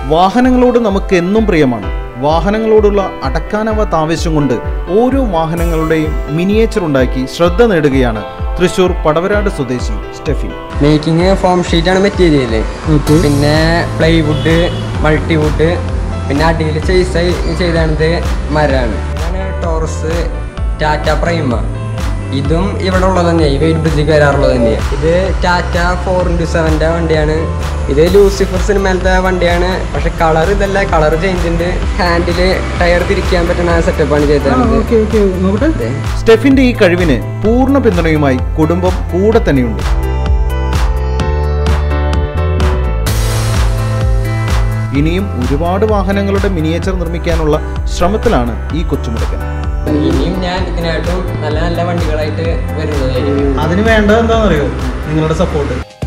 വാഹനങ്ങളോട് നമുക്ക് എന്നും പ്രിയമാണ് വാഹനങ്ങളോടുള്ള അടക്കാനാവാത്ത ആവേശം കൊണ്ട് ഓരോ വാഹനങ്ങളുടെയും മിനിയേച്ചർ ഉണ്ടാക്കി ശ്രദ്ധ നേടുകയാണ് തൃശൂർ പടവരാട് സ്വദേശി സ്റ്റെഫിൻ മേക്കിംഗ് ഫോം ഷീറ്റാണ് മെറ്റീരിയൽ പിന്നെ പ്ലൈവുഡ് മൾട്ടിവുഡ് പിന്നെ അടിയിൽ ചെയ്സ് ചെയ്താണിത് മരമാണ് ഇതാണ് ടോറസ് ടാറ്റ പ്രൈമ ഇതും ഇവിടെ ഉള്ളത് തന്നെയാണ് ഈ വെയിറ്റ് ബ്രിഡ്ജിക്ക് വരാറുള്ളത് തന്നെയാണ് ഇത് ടാറ്റ ഫോർ ഇൻറ്റു സെവൻ്റെ വണ്ടിയാണ് ഇത് ലൂസിഫർ സിനിമയിലത്തെ വണ്ടിയാണ് പക്ഷെ കളർ ഇതല്ല കളർ ചേഞ്ച് ഉണ്ട് ഹാൻഡില് ടയർ തിരിക്കാൻ പറ്റുന്ന സെറ്റപ്പാണ് ചെയ്തത് സ്റ്റെഫിന്റെ ഈ കഴിവിന് പൂർണ്ണ പിന്തുണയുമായി കുടുംബം കൂടെ തന്നെയുണ്ട് ഇനിയും ഒരുപാട് വാഹനങ്ങളുടെ മിനിയേച്ചർ നിർമ്മിക്കാനുള്ള ശ്രമത്തിലാണ് ഈ കൊച്ചുമുടക്കൻ ഇനിയും ഞാൻ ഇതിനായിട്ടും നല്ല നല്ല വണ്ടികളായിട്ട് വരുന്നതായിരിക്കും അതിന് വേണ്ടത് എന്താണെന്നറിയോ നിങ്ങളുടെ സപ്പോർട്ട്